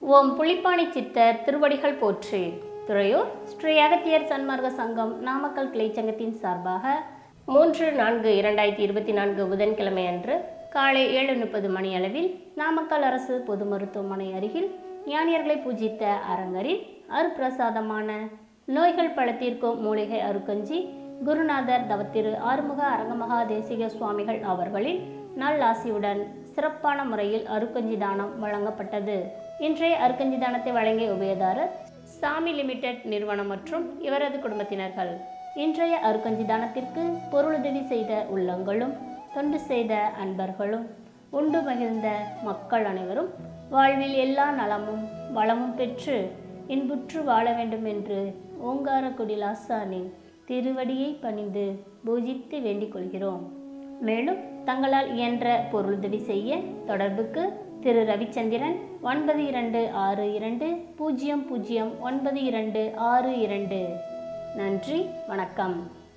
ஓம் புலிப்பாணி சித்தர் திருவடிகள் போற்றி துறையூர் ஸ்ரீ அகத்தியர் சன்மார்க்க சங்கம் நாமக்கல் கிளைச்சங்கத்தின் சார்பாக மூன்று நான்கு இரண்டாயிரத்தி இருபத்தி நான்கு புதன்கிழமை அன்று காலை ஏழு முப்பது மணி அளவில் நாமக்கல் அரசு பொது மருத்துவமனை அருகில் ஞானியர்களை பூஜித்த அரங்கரில் அருப்பிரசாதமான நோய்கள் பழத்திற்கும் மூலிகை அருக்கஞ்சி குருநாதர் தவத்திரு ஆறுமுக அரங்கமகா தேசிக சுவாமிகள் அவர்களின் நல்லாசியுடன் சிறப்பான முறையில் அருக்கஞ்சி தானம் வழங்கப்பட்டது இன்றைய அருக்கஞ்சி தானத்தை வழங்கிய உபயதாரர் சாமி லிமிடெட் நிறுவனம் மற்றும் இவரது குடும்பத்தினர்கள் இன்றைய அருக்கஞ்சி தானத்திற்கு பொருளுதவி செய்த உள்ளங்களும் தொண்டு செய்த அன்பர்களும் உண்டு மகிழ்ந்த மக்கள் அனைவரும் வாழ்வில் எல்லா நலமும் வளமும் பெற்று இன்புற்று வாழ வேண்டும் என்று ஓங்காரக்குடி லாசானின் திருவடியை பணிந்து பூஜித்து வேண்டிக் கொள்கிறோம் மேலும் தங்களால் இயன்ற பொருளுதவி செய்ய தொடர்புக்கு திரு ரவிச்சந்திரன் ஒன்பது இரண்டு ஆறு இரண்டு பூஜ்ஜியம் பூஜ்ஜியம் ஒன்பது இரண்டு ஆறு இரண்டு நன்றி வணக்கம்